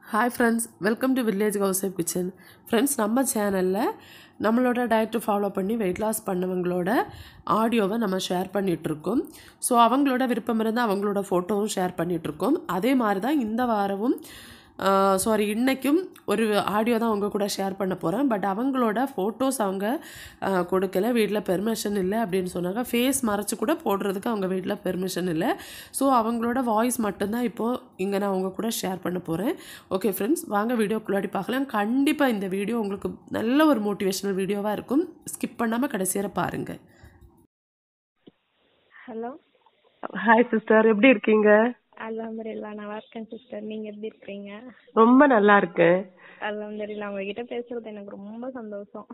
Hi friends welcome to village house kitchen friends நம்ம சேனலில் நம்மளோட டயட்டை ஃபாலோ பண்ணி வெயிட் லாஸ் பண்ணவங்களோட ஆடியோவை நம்ம ஷேர் பண்ணிகிட்ருக்கோம் ஸோ அவங்களோட விருப்பம் இருந்தால் அவங்களோட ஃபோட்டோவும் ஷேர் பண்ணிகிட்ருக்கோம் அதே மாதிரி தான் இந்த வாரமும் சாரி இன்றைக்கும் ஒரு ஆடியோ தான் அவங்க கூட ஷேர் பண்ண போகிறேன் பட் அவங்களோட ஃபோட்டோஸ் அவங்க ஆஹ், கொடுக்கல வீட்டில் பெர்மிஷன் இல்லை அப்படின்னு சொன்னாங்க ஃபேஸ் மறைச்சு கூட போடுறதுக்கு அவங்க வீட்டில் பெர்மிஷன் இல்லை ஸோ அவங்களோட வாய்ஸ் மட்டும்தான் இப்போது இங்கே நான் அவங்க கூட ஷேர் பண்ண போகிறேன் ஓகே ஃப்ரெண்ட்ஸ் வாங்க வீடியோக்குள்ளாடி பார்க்கலாம் கண்டிப்பாக இந்த வீடியோ உங்களுக்கு நல்ல ஒரு மோட்டிவேஷனல் வீடியோவாக இருக்கும் ஸ்கிப் பண்ணாமல் கடைசியாக பாருங்கள் ஹலோ ஹாய் சிஸ்டர் எப்படி இருக்கீங்க அல்ஹம்துலில்லாஹ் நல்லா இருக்கேன் சிஸ்டர் நீங்க எப்படி இருக்கீங்க ரொம்ப நல்லா இருக்கேன் அல்ஹம்துலில்லாஹ் உங்ககிட்ட பேசுறது எனக்கு ரொம்ப சந்தோஷம்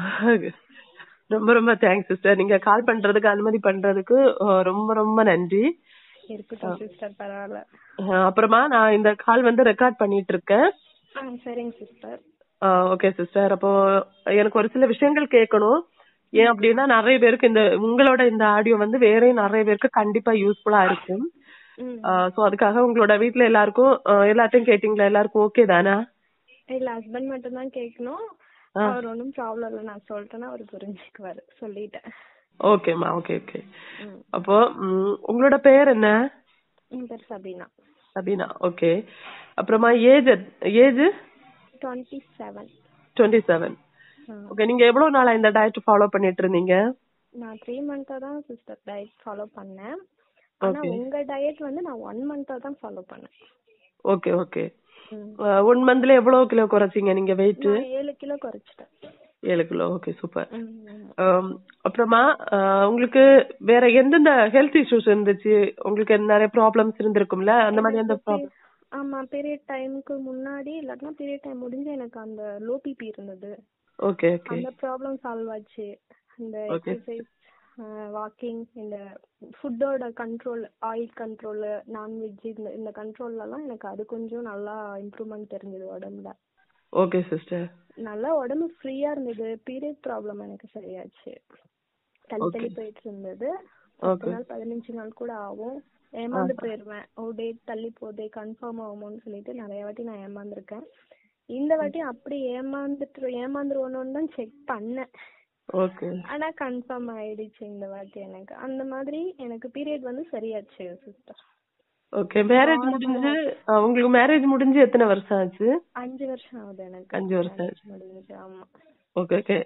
ரொம்ப ரொம்ப தேங்க்ஸ் சிஸ்டர் நீங்க கால் பண்றதுக்கு அனுமதி பண்றதுக்கு அஹ், ரொம்ப ரொம்ப நன்றி இருக்கட்டும் சிஸ்டர் பரவாயில்ல அஹ், அப்புறமா நான் இந்த கால் வந்து ரெக்கார்ட் பண்ணிட்டு இருக்கேன் ஆ சரிங்க சிஸ்டர் ஓகே சிஸ்டர் அப்போ எனக்கு ஒரு சில விஷயங்கள் கேட்கணும் ஏன் அப்படின்னா நிறைய பேருக்கு இந்த உங்களோட இந்த ஆடியோ வந்து வேற நிறைய பேருக்கு கண்டிப்பா யூஸ்ஃபுல்லா இருக்கும் ம் சோ அதுக்காக உங்களோட வீட்ல எல்லாருக்கும் அஹ், எல்லாத்தையும் கேட்டீங்களா எல்லாருக்கும் ஓகே தானே இல்ல ஹஸ்பண்ட் மட்டும் தான் கேட்கணும் ஆ. அவர் ஒன்றும் ப்ராப்ளம் இல்லை நான் சொல்லிட்டேன்னா அவர் புரிஞ்சுக்குவாரு சொல்லிட்டேன் ஓகேம்மா ஓகே ஓகே ம் அப்போ ம், உங்களோட பேர் என்ன என் பேர் சபீனா அப்படின்னா ஓகே அப்புறமா age age twenty seven twenty seven okay நீங்க எவ்வளவு நாளா இந்த டயட் ஃபாலோ பண்ணிட்டு இருந்தீங்க நான் த்ரீ மந்த்தா தான் சிஸ்டர் டயட் ஃபாலோ பண்ணேன் ஆனா Okay. உங்க டயட் வந்து நான் ஒன் மந்த்தா தான் ஃபாலோ பண்ணேன் ஓகே ஓகே ம். ஒன் மந்த்ல எவ்வளவு கிலோ குறைச்சீங்க நீங்க வெயிட் நான் ஏழு கிலோ குறைச்சிட்டேன் ஏழு கிலோ ஓகே சூப்பர் ம், ஆமா. அப்புறமா அஹ், உங்களுக்கு வேற எந்தெந்த ஹெல்த் இஷ்யூஸ் இருந்துச்சு உங்களுக்கு நிறைய ப்ராப்ளம்ஸ் இருந்திருக்கும்ல அந்த மாதிரி அந்த ப்ராப்ளம் ஆமா பீரியட் டைம்க்கு முன்னாடி இல்லாட்டினா பீரியட் டைம் முடிஞ்சு எனக்கு அந்த லோ பிபி இருந்தது ஓகே ஓகே அந்த ப்ராப்ளம் சால்வ் ஆச்சு இந்த Okay. எக்ஸசைஸ் வாக்கிங் இந்த ஃபுட்டோட கண்ட்ரோல் ஆயில் கண்ட்ரோல் நான்வெஜ் இந்த இந்த கண்ட்ரோல்லலாம் எனக்கு அது கொஞ்சம் நல்லா இம்ப்ரூவ்மெண்ட் தெரிஞ்சது உடம்புல ஓகே சிஸ்டர் நல்லா உடம்பு ஃப்ரீயா இருந்தது பீரியட் ப்ராப்ளம் எனக்கு சரியாச்சு தள்ளி Okay. தள்ளி போயிட்டு இருந்தது Okay. பத்து நாள் பதினஞ்சு நாள் கூட ஆகும் ஏமாந்து போயிருவேன் ஓ டேட் தள்ளி போதே கன்ஃபார்ம் ஆகுமோன்னு சொல்லிட்டு நிறைய வாட்டி நான் ஏமாந்துருக்கேன் இந்த வாட்டி அப்படி ஏமாந்துட்டு ஏமாந்துருவோன்னு தான் செக் பண்ணேன் ஓகே ஆனா கன்ஃபார்ம் ஆயிடுச்சு இந்த வாட்டி எனக்கு அந்த மாதிரி எனக்கு பீரியட் வந்து சரியாச்சு சிஸ்டர் ஓகே மேரேஜ் முடிஞ்சு அஹ், உங்களுக்கு மேரேஜ் முடிஞ்சு எத்தனை வருஷம் ஆச்சு அஞ்சு வருஷம் ஆகுது எனக்கு அஞ்சு வருஷம் ஆச்சு. முடிஞ்சு ஆமா ஓகே ஓகே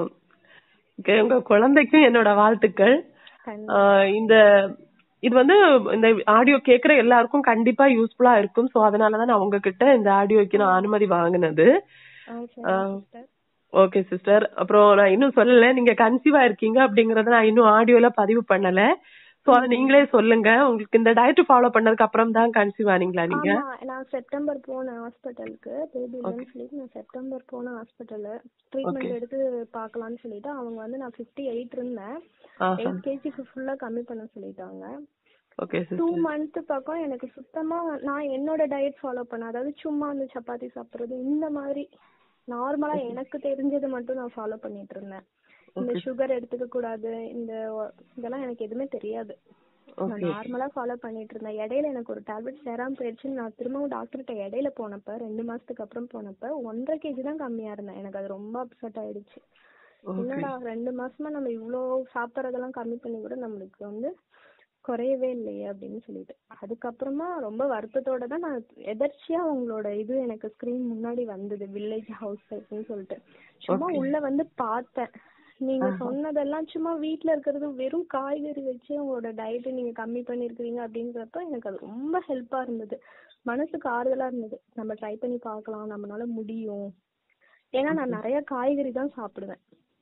ஓகே உங்க குழந்தைக்கும் என்னோட வாழ்த்துக்கள் கண்டிப்பா. ஆஹ் இந்த இது வந்து இந்த ஆடியோ கேக்குற எல்லாருக்கும் கண்டிப்பா யூஸ்ஃபுல்லா இருக்கும் சோ அதனாலதான் நான் உங்ககிட்ட இந்த ஆடியோக்கு நான் அனுமதி வாங்கினது ஆ, சரி ஆ. சிஸ்டர் ஓகே சிஸ்டர் அப்புறம் நான் இன்னும் சொல்லல நீங்க கன்சீவா இருக்கீங்க அப்படிங்கறத நான் இன்னும் ஆடியோல பதிவு பண்ணல சோ அதை நீங்களே சொல்லுங்க உங்களுக்கு இந்த டயட் ஃபாலோ பண்ணதுக்கு அப்புறம் தான் கன்சீவ் ஆனீங்களா நீங்க ஆமா நான் செப்டம்பர் போனேன் ஹாஸ்பிட்டலுக்கு பேபி இல்லைன்னு சொல்லிட்டு நான் செப்டம்பர் போனேன் ஹாஸ்பிட்டல்ல ட்ரீட்மெண்ட் எடுத்து பார்க்கலாம்னு சொல்லிட்டு அவங்க வந்து நான் 58 எயிட் இருந்தேன் ஆஹா எயிட் கேஜிக்கு ஃபுல்லா கம்மி பண்ண சொல்லிட்டாங்க ஓகே டூ சிஸ்டர் மந்த் பக்கம் எனக்கு சுத்தமா நான் என்னோட டயட் ஃபாலோ பண்ணேன் அதாவது சும்மா அந்த சப்பாத்தி சாப்பிடுறது இந்த மாதிரி நார்மலா எனக்கு தெரிஞ்சது மட்டும் நான் ஃபாலோ பண்ணிட்டு இருந்தேன் இந்த சுகர் எடுத்துக்க கூடாது இந்த ஒ- இதெல்லாம் எனக்கு எதுவுமே தெரியாது நான் ஓகே நார்மலா ஃபாலோ பண்ணிட்டு இருந்தேன் இடையில எனக்கு ஒரு டேப்லெட் சேராம போயிடுச்சுன்னு நான் திரும்பவும் டாக்டர்கிட்ட இடையில போனப்ப ரெண்டு மாசத்துக்கு அப்புறம் போனப்ப ஒன்றரை கேஜி தான் கம்மியா இருந்தேன் எனக்கு அது ரொம்ப அப்செட் ஆயிடுச்சு ஓகே என்னடா ரெண்டு மாசமா நம்ம இவ்ளோ சாப்பிட்றதெல்லாம் கம்மி பண்ணி கூட நம்மளுக்கு வந்து குறையவே இல்லையே அப்படின்னு சொல்லிட்டு அதுக்கப்புறமா ரொம்ப வருத்தத்தோட தான் நான் எதர்ச்சியா உங்களோட இது எனக்கு ஸ்கிரீன் முன்னாடி வந்தது வில்லேஜ் ஹவுஸ் டைப்னு சொல்லிட்டு சும்மா Okay. உள்ள வந்து பார்த்தேன் நீங்க சொன்னதெல்லாம் சும்மா வீட்ல இருக்கிறது வெறும் காய்கறி வச்சு உங்களோட டயட்டை நீங்க கம்மி பண்ணிருக்கீங்க அப்படின்றப்ப எனக்கு அது ரொம்ப ஹெல்ப்பா இருந்தது மனசுக்கு ஆறுதலா இருந்தது நம்ம ட்ரை பண்ணி பார்க்கலாம் நம்மளால முடியும் ஏன்னா நான் நிறைய காய்கறி தான் சாப்பிடுவேன்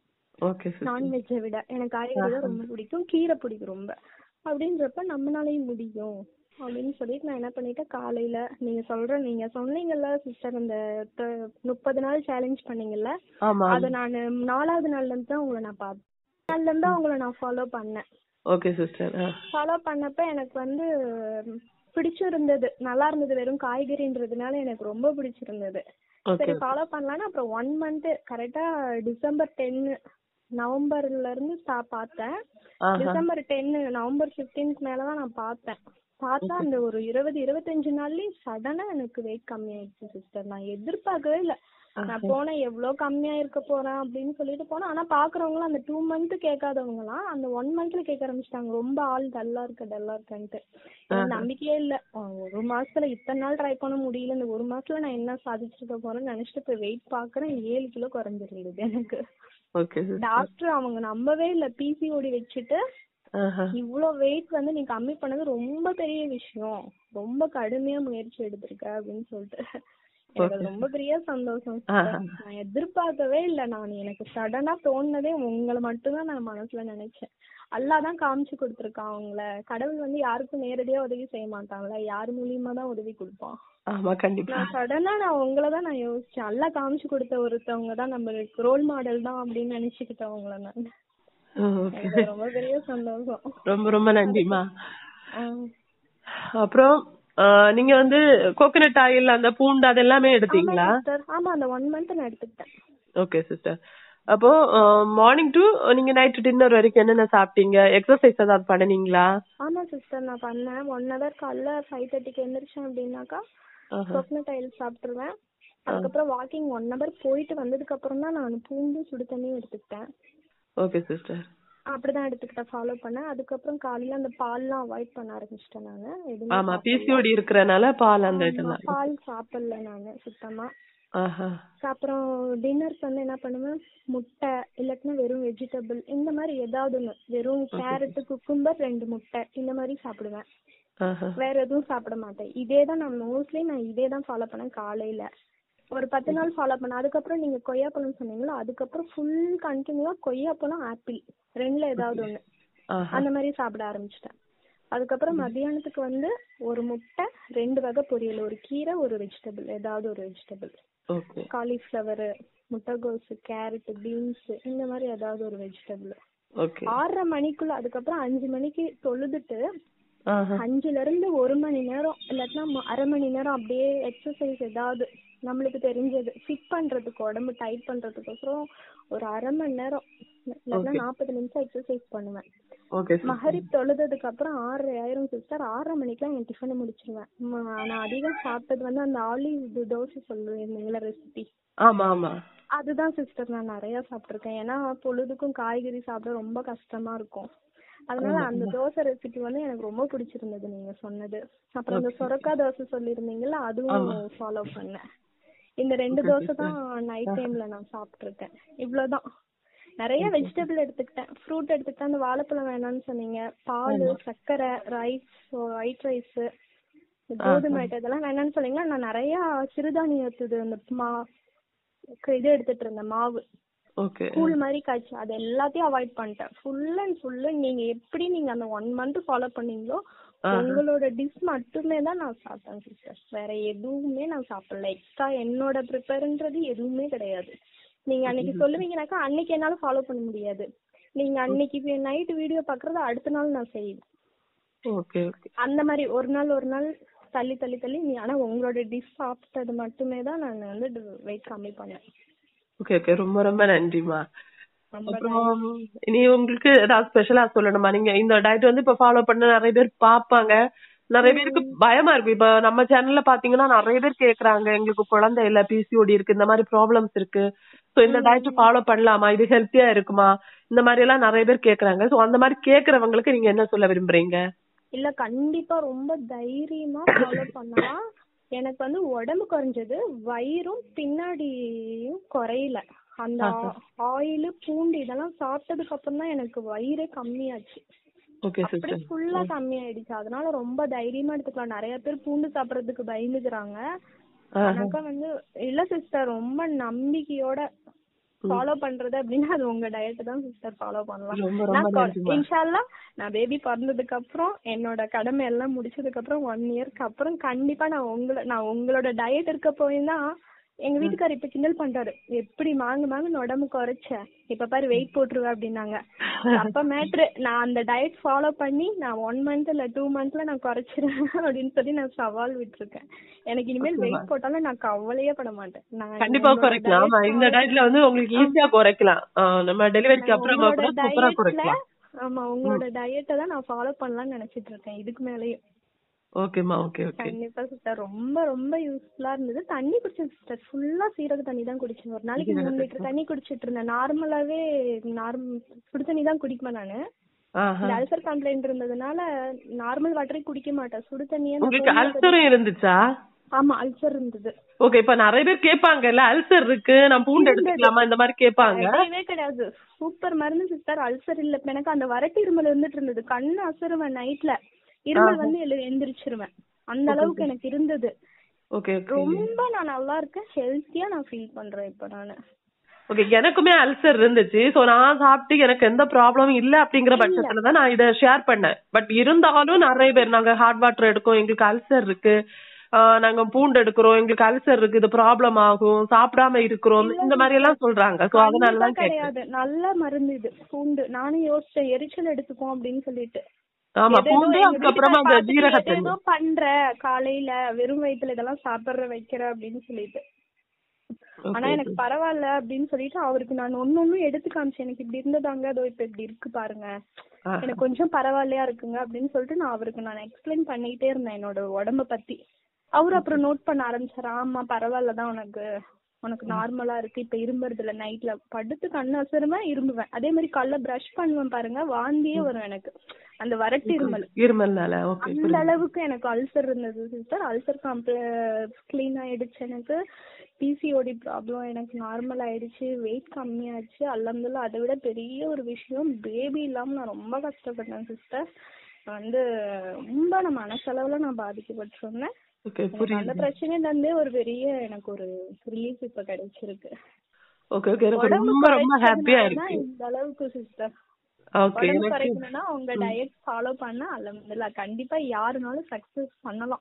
ஓகே சிஸ்டர் நான்வெஜ்ஜை விட எனக்கு காய்கறி தான் ரொம்ப பிடிக்கும் கீரை பிடிக்கும் ரொம்ப அப்படின்றப்ப நம்மளாலையும் முடியும் அப்படின்னு சொல்லிட்டு நான் என்ன பண்ணிட்டேன் காலையில நீங்க சொல்ற நீங்க சொன்னீங்கல்ல சிஸ்டர் அந்த த- முப்பது நாள் சேலஞ்ச் பண்ணீங்கல்ல ஆமா அத நான் நாலாவது நாள்ல இருந்து தான் உங்களை நான் பார்த்தேன் நாள்ல இருந்து தான் உங்களை நான் ஃபாலோ பண்ணேன் ஓகே சிஸ்டர் ஃபாலோ பண்ணப்ப எனக்கு வந்து ம், பிடிச்சிருந்தது நல்லா இருந்தது வெறும் காய்கறின்றதுனால எனக்கு ரொம்ப பிடிச்சிருந்தது ஓகே சரி ஃபாலோ பண்ணலாம்னு அப்புறம் ஒன் மந்த் கரெக்டா டிசம்பர் டென் நவம்பர்ல இருந்து ஸ்டா பார்த்தேன் ஆஹா டிசம்பர் டென் நவம்பர் 15க்கு மேல தான் நான் பார்த்தேன் பார்த்தா அந்த ஒரு இருபது இருபத்தஞ்சு நாள்லயே சடனா எனக்கு வெயிட் கம்மி ஆயிடுச்சு சிஸ்டர் நான் எதிர்பார்க்கவே இல்ல நான் போனேன் எவ்வளவு கம்மியா இருக்க போறேன் அப்படின்னு சொல்லிட்டு போனேன் ஆனா பாக்குறவங்களும் அந்த டூ மந்த் கேட்காதவங்கலாம் அந்த ஒன் மந்த்ல கேட்க ஆரம்பிச்சிட்டாங்க ரொம்ப ஆள் டல்லா இருக்க டல்லா இருக்கன்ட்டு எனக்கு நம்பிக்கையே இல்ல அஹ் ஒரு மாசத்துல இத்தனை நாள் ட்ரை பண்ண முடியல இந்த ஒரு மாசத்துல நான் என்ன சாதிச்சிருக்க போறேன்னு நினைச்சிட்டு போய் வெயிட் பாக்குறேன் ஏழு கிலோ குறைஞ்சிருந்தது எனக்கு ஓகே டாக்டர் அவங்க நம்பவே இல்ல பிசிஓடி வச்சுட்டு இவ்ளோ வெயிட் வந்து நீ கம்மி பண்ணது ரொம்ப பெரிய விஷயம் ரொம்ப கடுமையா முயற்சி எடுத்திருக்க அப்படின்னு சொல்லிட்டு எனக்கு அது ரொம்ப பெரிய சந்தோஷம் sister. நான் எதிர்பார்க்கவே இல்ல நான் எனக்கு சடனா தோணுனதே உங்களை மட்டும்தான் நான் மனசுல நினைச்சேன் அல்லாஹ் தான் காமிச்சு கொடுத்திருக்கான் அவங்கள கடவுள் வந்து யாருக்கும் நேரடியா உதவி செய்ய மாட்டாங்கல்ல யார் மூலியமா தான் உதவி கொடுப்பான் ஆமா கண்டிப்பா நான் சடனா நான் உங்களை தான் நான் யோசிச்சேன் அல்லாஹ் காமிச்சு கொடுத்த ஒருத்தவங்க தான் நம்மளுக்கு ரோல் மாடல் தான் அப்படின்னு நினைச்சுக்கிட்டேன் உங்களை நான் ஓகே எனக்கு அது ரொம்ப பெரிய சந்தோஷம் ரொம்ப ரொம்ப நன்றிமா ஆஹ் அப்புறம் ஆஹ் நீங்க வந்து கோகனட் ஆயில் அந்த பூண்டு அதெல்லாமே எடுத்தீங்களா sister. ஆமா அந்த ஒன் மந்த் நான் எடுத்துக்கிட்டேன் ஓகே சிஸ்டர் அப்போ மார்னிங் டு நீங்க நைட் டின்னர் வரைக்கும் என்னென்ன சாப்பிட்டீங்க எக்ஸசைஸ் ஏதாவது பண்ணுனீங்களா ஆமா சிஸ்டர் நான் பண்ணேன் ஒன் ஹவர் காலைல ஃபைவ் தேர்ட்டிக்கு எந்திரிச்சேன் அப்படின்னாக்கா கோகனட் ஆயில் சாப்பிட்டுருவேன் அதுக்கப்புறம் வாக்கிங் ஒன் ஹவர் போயிட்டு வந்ததுக்கு அப்புறம் தான் நான் பூண்டு சுடு தண்ணியும் எடுத்துக்கிட்டேன் ஓகே சிஸ்டர் அப்படிதான் எடுத்துக்கிட்டேன் ஃபாலோ பண்ணேன் அதுக்கப்புறம் காலையில அந்த பால்லாம் அவாய்ட் பண்ண ஆரம்பிச்சிட்டேன் நானு எதுவுமே ஆமா சாப்பிடல. பிசிஓடி இருக்கறனால பால் அந்த ஆமா, இதெல்லாம் பால் சாப்பிடல நானு சுத்தமா ஆஹா அப்புறம் டின்னருக்கு வந்து என்ன பண்ணுவேன் முட்டை இல்லாட்டினா வெறும் வெஜிடபிள் இந்த மாதிரி ஏதாவது ஒண்ணு வெறும் கேரட் குக்கும்பர் ரெண்டு முட்டை இந்த மாதிரி சாப்பிடுவேன் ஆஹா வேற எதுவும் சாப்பிட மாட்டேன் இதே தான் நான் மோஸ்ட்லி நான் இதே தான் ஃபாலோ பண்ணேன் காலையில ஒரு பத்து நாள் ஃபாலோ பண்ணேன் அதுக்கப்புறம் நீங்க கொய்யாப்பழம் சொன்னீங்களா அதுக்கப்புறம் ஃபுல் கண்டினியூவா கொய்யாப்பழம் ஆப்பிள் ரெண்டுல ஏதாவது ஒண்ணு ஆஹா அந்த மாதிரி சாப்பிட ஆரம்பிச்சிட்டேன் அதுக்கப்புறம் மத்தியானத்துக்கு வந்து ஒரு முட்டை ரெண்டு வகை பொரியல் ஒரு கீரை ஒரு வெஜிடபிள் ஏதாவது ஒரு வெஜிடபிள் ஓகே காலிஃப்ளவர் முட்டைகோஸ் கேரட் பீன்ஸ் இந்த மாதிரி ஏதாவது ஒரு வெஜிடபிள் ஓகே ஆறரை மணிக்குள்ள அதுக்கப்புறம் அஞ்சு மணிக்கு தொழுதுட்டு ஆஹா அஞ்சுல இருந்து ஒரு மணி நேரம் இல்லாட்டினா ம- அரை மணி நேரம் அப்படியே எக்ஸசைஸ் ஏதாவது நம்மளுக்கு தெரிஞ்சது ஃபிட் பண்றதுக்கு உடம்பு டைட் பண்றதுக்கோசரம் ஒரு அரை மணி நேரம் இல்லாட்டினா நாற்பது நிமிஷம் எக்ஸசைஸ் பண்ணுவேன் ஓகே மகரிப் தொழுததுக்கு அப்புறம் ஆறரை ஆயிரம் சிஸ்டர் ஆறரை மணிக்கெல்லாம் என் டிஃபனை முடிச்சிருவேன் ம- நான் அதிகம் சாப்பிட்டது வந்து அந்த ஆலிவ் தோசை சொல்லுவீங்களா ரெசிபி ஆமா ஆமா அதுதான் சிஸ்டர் நான் நிறைய சாப்பிட்டிருக்கேன் ஏன்னா பொழுதுக்கும் காய்கறி சாப்பிட ரொம்ப கஷ்டமா இருக்கும் அதனால அந்த தோசை ரெசிபி வந்து எனக்கு ரொம்ப பிடிச்சிருந்தது நீங்க சொன்னது அப்புறம் இந்த சொரக்காய் தோசை சொல்லியிருந்தீங்கல்ல அதுவும் ஃபாலோ பண்ணேன் இந்த ரெண்டு தோசை தான் நைட் டைம்ல நான் சாப்பிட்டிருக்கேன் இவ்வளவுதான் நிறைய வெஜிடபிள் எடுத்துக்கிட்டேன் ஃப்ரூட் எடுத்துக்கிட்டேன் அந்த வாழைப்பழம் வேணாம்னு சொன்னீங்க பால் சர்க்கரை ரைஸ் ஒயிட் ரைஸ் கோதுமை ஐட்டம் இதெல்லாம் வேணாம்னு சொன்னீங்கன்னா நான் நிறைய சிறுதானியத்துது அந்த மா இது எடுத்துட்டு இருந்தேன் மாவு ஓகே கூழ் மாதிரி காய்ச்சி அது எல்லாத்தையும் அவாய்ட் பண்ணிட்டேன் ஃபுல் அண்ட் ஃபுல் நீங்க எப்படி நீங்க அந்த ஒன் மந்த் ஃபாலோ பண்ணீங்களோ உங்களோட டிஷ் மட்டுமே தான் நான் சாப்பிட்டேன் சிஸ்டர் வேற எதுவுமே நான் சாப்பிடல எக்ஸ்ட்ரா என்னோட ப்ரிப்பேர்ன்றது எதுவுமே கிடையாது நீங்க அன்னைக்கு சொல்லுவீங்கனாக்கா அன்னைக்கு என்னால ஃபாலோ பண்ண முடியாது நீங்க அன்னைக்கு நைட் வீடியோ பாக்குறது அடுத்த நாள் நான் செய்வேன் ஓகே ஓகே அந்த மாதிரி ஒரு நாள் ஒரு நாள் தள்ளி தள்ளி தள்ளி நீ ஆனா உங்களோட டிஷ் சாப்பிட்டது மட்டுமே தான் நான் வந்து வெயிட் கம்மி பண்ணேன் ஓகே ஓகே ரொம்ப ரொம்ப நன்றிமா ரொம்ப அப்புறம் இனி உங்களுக்கு ஏதாவது ஸ்பெஷலா சொல்லணுமா நீங்க இந்த டயட் வந்து இப்ப ஃபாலோ பண்ண நிறைய பேர் பாப்பாங்க நிறைய பேருக்கு பயமா இருக்கு இப்ப நம்ம சேனல்ல பாத்தீங்கன்னா நிறைய பேர் கேக்குறாங்க எங்களுக்கு குழந்தை இல்ல பிசிஓடி இருக்கு இந்த மாதிரி ப்ராப்ளம்ஸ் இருக்கு சோ இந்த டயட் ஃபாலோ பண்ணலாமா இது ஹெல்த்தியா இருக்குமா இந்த மாதிரி எல்லாம் நிறைய பேர் கேக்குறாங்க சோ அந்த மாதிரி கேக்குறவங்களுக்கு நீங்க என்ன சொல்ல விரும்புறீங்க இல்ல கண்டிப்பா ரொம்ப தைரியமா ஃபாலோ பண்ணலாம் எனக்கு வந்து உடம்பு குறைஞ்சது வயிறும் பின்னாடியும் குறையல அந்த ஆயில் பூண்டு இதெல்லாம் சாப்பிட்டதுக்கு அப்புறம் தான் எனக்கு வயிறே கம்மியாச்சு ஓகே அப்படி சிஸ்டர் ஃபுல்லா கம்மியாயிடுச்சு அதனால ரொம்ப தைரியமா எடுத்துக்கலாம் நிறைய பேர் பூண்டு சாப்பிடறதுக்கு பயந்துக்கிறாங்க ஆனாக்கா வந்து இல்ல சிஸ்டர் ரொம்ப நம்பிக்கையோட ஃபாலோ பண்றது அப்படின்னா அது உங்க டயட் தான் சிஸ்டர் ஃபாலோ பண்ணலாம் ரொம்ப ரொம்ப நான் கொ- நன்றிமா இன்ஷால்லா நான் பேபி பிறந்ததுக்கு அப்புறம் என்னோட கடமை எல்லாம் முடிச்சதுக்கு அப்புறம் ஒன் இயர்க்கு அப்புறம் கண்டிப்பா நான் உங்கள நான் உங்களோட டயட் இருக்க போயிதான் எங்க வீட்டுக்காரர் இப்ப கிண்டல் பண்றாரு எப்படி மாங்கு மாங்கு உடம்பு குறைச்ச இப்ப பாரு வெயிட் போட்டுருவ அப்படின்னாங்க அப்ப மேட்ரு நான் அந்த டயட் ஃபாலோ பண்ணி நான் ஒன் மந்த் இல்ல டூ மந்த்ல நான் குறைச்சிருவேன் அப்படின்னு சொல்லி நான் சவால் விட்டுருக்கேன் எனக்கு இனிமேல் வெயிட் போட்டாலும் நான் கவலையே பட மாட்டேன் நான் கண்டிப்பா என்னோட குறைக்கலாம் ஆமா diet இந்த டயட்ல வந்து உங்களுக்கு ஈஸியா குறைக்கலாம் ஆஹ் நம்ம டெலிவரிக்கு அப்புறமா கூட உங்களோட சூப்பரா dietல குறைக்கலாம் ஆமா உங்களோட டயட்டை தான் நான் ஃபாலோ பண்ணலாம்னு நினைச்சிட்டு இருக்கேன் இதுக்கு மேலயும் ஓகேமா ஓகே ஓகே கண்டிப்பா சிஸ்டர் ரொம்ப ரொம்ப யூஸ்ஃபுல்லா இருந்தது தண்ணி குடிச்சேன் சிஸ்டர் ஃபுல்லா சீரக தண்ணி தான் குடிச்சேன் ஒரு நாளைக்கு மூணு லிட்டர் தண்ணி குடிச்சிட்டு இருந்தேன் நார்மலாவே நார்மல் சுடு தண்ணி தான் குடிப்பேன் நானு ஆஹா இந்த அல்சர் கம்ப்ளைண்ட் இருந்ததுனால நார்மல் வாட்டரே குடிக்க மாட்டேன் சுடு தண்ணியே நான் உங்களுக்கு கொஞ்சம் அல்சரும் இருந்துச்சா ஆமா அல்சர் இருந்தது ஓகே இப்ப நிறைய பேர் கேட்பாங்கல்ல அல்சர் இருக்கு நான் பூண்டு எடுத்துக்கலாமா இந்த மாதிரி கேட்பாங்க கிடையவே கிடையாது சூப்பர் மருந்து சிஸ்டர் அல்சர் இல்ல இப்ப எனக்கு அந்த வறட்டு இருமல் இருந்துட்டு இருந்தது கண்ணு அசருவேன் நைட்ல இருமல் வந்து எழு எந்திரிச்சிருவேன் அந்த அளவுக்கு எனக்கு இருந்தது ஓகே ஓகே ரொம்ப நான் நல்லா இருக்கேன் ஹெல்த்தியா நான் ஃபீல் பண்றேன் இப்ப நானு ஓகே எனக்குமே அல்சர் இருந்துச்சு சோ நான் சாப்பிட்டு எனக்கு எந்த ப்ராப்ளமும் இல்ல அப்படிங்கிற பட்சத்துல தான் நான் இத ஷேர் பண்ணேன் பட் இருந்தாலும் நிறைய பேர் நாங்க ஹாட் வாட்டர் எடுக்கோம் எங்களுக்கு அல்சர் இருக்கு ஆஹ் நாங்க பூண்டு எடுக்கிறோம் எங்களுக்கு அல்சர் இருக்கு இது ப்ராப்ளம் ஆகும் சாப்பிடாம இருக்கிறோம் இந்த மாதிரி எல்லாம் சொல்றாங்க சோ அதனால கண்டிப்பா தான் கேட்டேன் கிடையாது நல்ல மருந்து இது பூண்டு நானும் யோசிச்சேன் எரிச்சல் எடுத்துக்கும் அப்படின்னு சொல்லிட்டு ஆமா ஏதேதோ பூண்டு எங்க அதுக்கப்புறமா அந்த வீட்டுக்காரர் ஜீரக பார்த்துட்டு தண்ணி ஏதேதோ பண்ற காலையில வெறும் வயித்துல இதெல்லாம் சாப்பிடுற வைக்கிற அப்படின்னு சொல்லிட்டு ஆனா எனக்கு பரவாயில்ல அப்படின்னு சொல்லிட்டு அவருக்கு நான் ஒன்னு ஒண்ணும் எடுத்து காமிச்சேன் எனக்கு இப்படி இருந்ததாங்க அதோ இப்ப இப்படி இருக்கு பாருங்க ஆஹா. எனக்கு கொஞ்சம் பரவாயில்லையா இருக்குங்க அப்படின்னு சொல்லிட்டு நான் அவருக்கு நான் எக்ஸ்பிளைன் பண்ணிட்டே இருந்தேன் என்னோட உடம்ப பத்தி அவரு அப்புறம் நோட் பண்ண ஆரம்பிச்சாரு ஆமா பரவாயில்லதான் உனக்கு உனக்கு நார்மலா இருக்கு இப்ப இரும்புறது இல்ல நைட்ல படுத்து கண்ணு அசருவேன் இரும்புவேன் அதே மாதிரி காலைல பிரஷ் பண்ணுவேன் பாருங்க வாந்தியே வரும் எனக்கு அந்த வறட்டு இருமல் இருமல்னால ஓகே அந்த அளவுக்கு எனக்கு அல்சர் இருந்தது சிஸ்டர் அல்சர் கிளீன் ஆயிடுச்சு எனக்கு பிசிஓடி ப்ராப்ளம் எனக்கு நார்மல் ஆயிடுச்சு வெயிட் கம்மியாச்சு அல்ஹம்துலில்லாஹ் அதை விட பெரிய ஒரு விஷயம் பேபி இல்லாம நான் ரொம்ப கஷ்டப்பட்டேன் சிஸ்டர் வந்து ரொம்ப நான் மனசளவுல நான் பாதிக்கப்பட்டிருந்தேன் ஓகே எனக்கு புரியுது அந்த பிரச்சனையில இருந்தே ஒரு பெரிய எனக்கு ஒரு ரிலீஃப் இப்ப கிடைச்சிருக்கு ஓகே ஓகே எனக்கு உடம்பு ரொம்ப ரொம்ப ஹாப்பியா குறைச்சதுனால இருக்கு இந்த அளவுக்கு சிஸ்டர் ஓகே உடம்பு எனக்கு குறைக்கணும்னா உங்க டயட் ஃபாலோ பண்ணா அல்ஹம்துலில்லாஹ் கண்டிப்பா யாருனாலும் சக்சஸ் பண்ணலாம்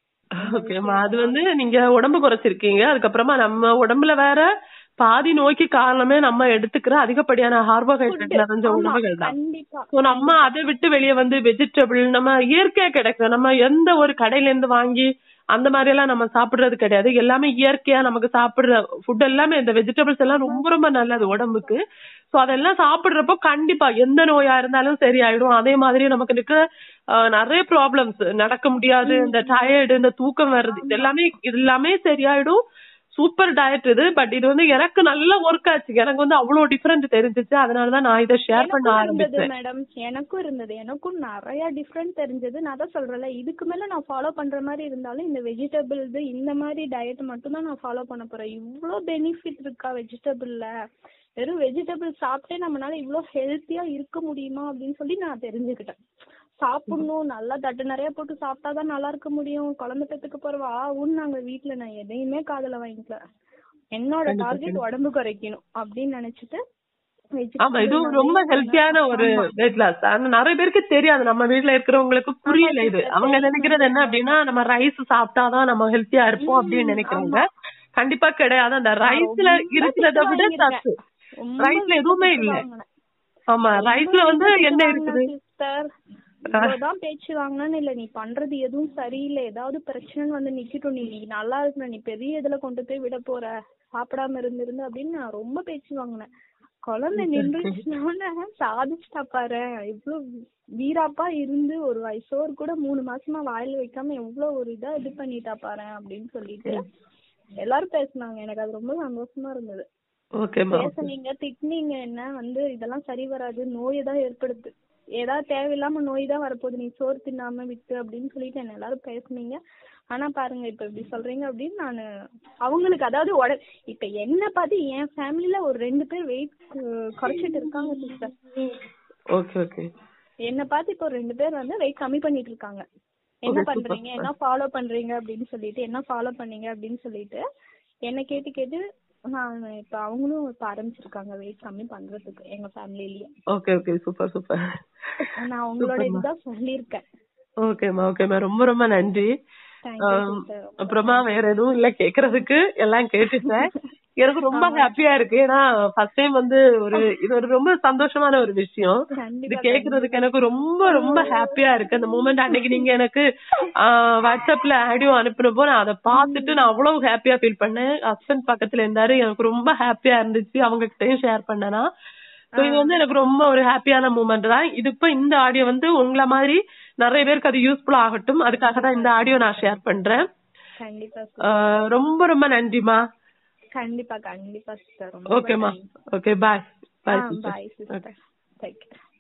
ஓகேம்மா அது வந்து நீங்க உடம்பு குறைச்சிருக்கீங்க அதுக்கப்புறமா நம்ம உடம்புல வேற பாதி நோய்க்கு காரணமே நம்ம எடுத்துக்கிற அதிகப்படியான கார்போஹைட்ரேட் நிறைஞ்ச ஆமா, உணவுகள் தான் கண்டிப்பா சோ நம்ம அதை விட்டு வெளியே வந்து வெஜிடபிள் நம்ம இயற்கையா கிடைக்கும் நம்ம எந்த ஒரு கடையில இருந்து வாங்கி அந்த மாதிரி எல்லாம் நம்ம சாப்பிடுறது கிடையாது எல்லாமே இயற்கையா நமக்கு சாப்பிடுற ஃபுட் எல்லாமே இந்த வெஜிடபிள்ஸ் எல்லாம் ரொம்ப ரொம்ப நல்லது உடம்புக்கு சோ அதெல்லாம் சாப்பிடுறப்போ கண்டிப்பா எந்த நோயா இருந்தாலும் சரியாயிடும் அதே மாதிரி நமக்கு இருக்க ஆஹ், நிறைய ப்ராப்ளம்ஸ் நடக்க முடியாது இந்த டயர்டு இந்த தூக்கம் வர்றது இது எல்லாமே இது எல்லாமே சரியாயிடும் சூப்பர் டயட் இது பட் இது வந்து எனக்கு நல்ல ஒர்க் ஆச்சு எனக்கு வந்து அவ்வளவு டிஃபரெண்ட் தெரிஞ்சிச்சு அதனாலதான் நான் இதை ஷேர் பண்ண எனக்கும் இருந்தது ஆரம்பிச்சேன் மேடம் எனக்கும் இருந்தது எனக்கும் நிறைய டிஃப்ரெண்ட் தெரிஞ்சது நான் தான் சொல்றேன்ல இதுக்கு மேல நான் ஃபாலோ பண்ற மாதிரி இருந்தாலும் இந்த வெஜிடபிள்ஸ் இந்த மாதிரி டயட் மட்டும் தான் நான் ஃபாலோ பண்ண போறேன் இவ்ளோ பெனிஃபிட் இருக்கா வெஜிடபிள்ல வெறும் வெஜிடபிள் சாப்பிட்டே நம்மளால இவ்ளோ ஹெல்த்தியா இருக்க முடியுமா அப்படின்னு சொல்லி நான் தெரிஞ்சுக்கிட்டேன் சாப்பிடணும் நல்லா தட்டு நிறைய போட்டு சாப்பிட்டாதான் நல்லா இருக்க முடியும் குழந்தை பெத்துக்க போறவா ஆகும்னு நாங்க வீட்ல நான் எதையுமே காதுல வாங்கிக்கல என்னோட டார்கெட் உடம்பு குறைக்கணும் அப்படின்னு நினைச்சிட்டு ஆமா vegetable இதுவும் நிறைய ரொம்ப ஹெல்த்தியான ஒரு ஆமா. வெயிட் லாஸ் ஆனா நிறைய பேருக்கு தெரியாது நம்ம வீட்ல இருக்கிறவங்களுக்கு புரியல இது sister, அவங்க நினைக்கிறது என்ன அப்படின்னா நம்ம ரைஸ் சாப்பிட்டாதான் நம்ம ஹெல்த்தியா இருப்போம் அப்படின்னு நினைக்கிறாங்க கண்டிப்பா கிடையாது அந்த ரைஸ்ல ரொம்ப இருக்கிறத திட்டு விட வாங்கியிருக்கேன். சத்து ரொம்ப ரைஸ்ல எதுவுமே திட்டு இல்ல வாங்கினேன். ஆமா ரைஸ்ல வந்து என்ன இருக்குது சிஸ்டர் இவ்வளவுதான் பேச்சு வாங்கினு இல்ல நீ பண்றது எதுவும் சரியில்லை ஏதாவது பிரச்சனைன்னு வந்து நிக்கட்டும் நீ நீ நல்லா இருக்கணும் நீ பெரிய இதுல கொண்டு போய் விட போற சாப்பிடாம இருந்திருந்து அப்படின்னு நான் ரொம்ப பேச்சு வாங்கினேன் குழந்தை நின்றுச்சுன்னு சாதிச்சுட்டா பாரு இவ்ளோ வீராப்பா இருந்து ஒரு வயசோர் கூட மூணு மாசமா வாயில வைக்காம எவ்வளவு ஒரு இதா இது பண்ணிட்டா பாரு அப்படின்னு சொல்லிட்டு எல்லாரும் பேசுனாங்க எனக்கு அது ரொம்ப சந்தோஷமா இருந்தது ஓகேமா பேசுனீங்க திட்டுனீங்க என்ன வந்து இதெல்லாம் சரி வராது நோயை தான் ஏற்படுத்து ஏதாவது தேவையில்லாம நோய் தான் வரப்போகுது நீ சோறு தின்னாம விட்டு அப்படின்னு சொல்லிட்டு என்ன எல்லாரும் பேசுனீங்க ஆனா பாருங்க இப்ப இப்படி சொல்றீங்க அப்படின்னு நானு அவங்களுக்கு அதாவது உட இப்ப என்ன பார்த்து என் ஃபேமிலில ஒரு ரெண்டு பேர் வெயிட் குறைச்சிட்டு இருக்காங்க சிஸ்டர் ஓகே ஓகே என்ன பார்த்து இப்போ ரெண்டு பேர் வந்து வெயிட் கம்மி பண்ணிட்டு இருக்காங்க என்ன Okay, super, பண்றீங்க என்ன ஃபாலோ பண்றீங்க அப்படின்னு சொல்லிட்டு என்ன ஃபாலோ பண்ணீங்க அப்படின்னு சொல்லிட்டு என்ன கேட்டு கேட்டு நான் இப்ப அவங்களும் இப்ப ஆரம்பிச்சிருக்காங்க வெயிட் கம்மி பண்றதுக்கு எங்க ஃபேமிலிலயே ஓகே ஓகே சூப்பர் சூப்பர் நான் உங்களோட இதுதான் சொல்லியிருக்கேன் ஓகேமா ஓகேமா ரொம்ப ரொம்ப நன்றி தேங்க்யூ ஆம், சிஸ்டர் அப்புறமா வேற எதுவும் இல்ல கேக்குறதுக்கு எல்லாம் கேட்டுட்டேன் எனக்கு ரொம்ப ஹாப்பியா இருக்கு ஏன்னா ஃபர்ஸ்ட் டைம் வந்து ஒரு இது ஒரு ரொம்ப சந்தோஷமான ஒரு விஷயம் இது கண்டிப்பா கேக்குறதுக்கு எனக்கு ரொம்ப ரொம்ப ஹாப்பியா இருக்கு அந்த மூமெண்ட் அன்னைக்கு நீங்க எனக்கு ஆஹ், வாட்ஸ்அப்ல ஆடியோ அனுப்பினப்போ நான் அதை பார்த்துட்டு நான் அவ்வளவு ஹாப்பியா ஃபீல் பண்ணேன் ஹஸ்பண்ட் பக்கத்துல இருந்தாரு எனக்கு ரொம்ப ஹாப்பியா இருந்துச்சு அவங்க கிட்டயும் ஷேர் பண்ணனா சோ இது வந்து எனக்கு ரொம்ப ஒரு ஹாப்பியான மூமெண்ட் தான் இது இப்ப இந்த ஆடியோ வந்து உங்கள மாதிரி நிறைய பேருக்கு அது யூஸ்ஃபுல் ஆகட்டும் அதுக்காக தான் இந்த ஆடியோ நான் ஷேர் பண்றேன் கண்டிப்பா sister. ஆஹ் ரொம்ப ரொம்ப நன்றிமா கண்டிப்பா கண்டிப்பா சிஸ்டர் ஓகேமா okay bye bye bye sister take care